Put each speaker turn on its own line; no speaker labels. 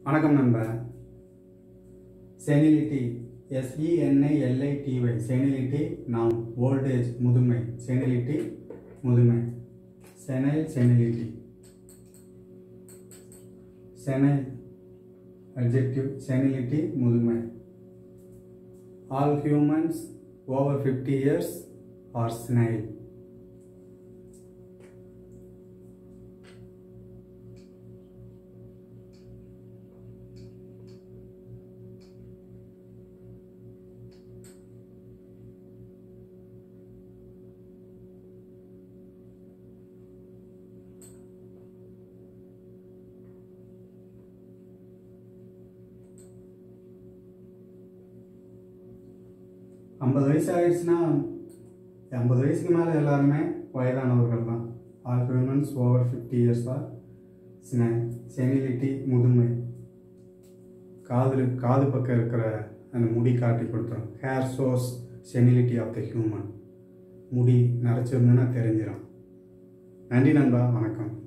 வணக்கம் நண்பா senility எஸ்இஎன்ஐஎல்ஐடிஒய் senility நாம் ஓல்டேஜ் முதுமை செனிலிட்டி முதுமை senile senility senile adjective senility முதுமை all humans over fifty years R snail ஐம்பது வயசு ஆயிடுச்சுன்னா ஐம்பது வயசுக்கு மேலே எல்லாருமே வயதானவர்கள் தான் all humans over fifty years R ஸ்னை senility முதுமை காது காது பக்கம் இருக்கிற அந்த முடி காட்டி கொடுத்துரும் hair source senility of the human முடி நரைச்சிருந்துன்னா தெரிஞ்சிடும் நன்றி நண்பா வணக்கம்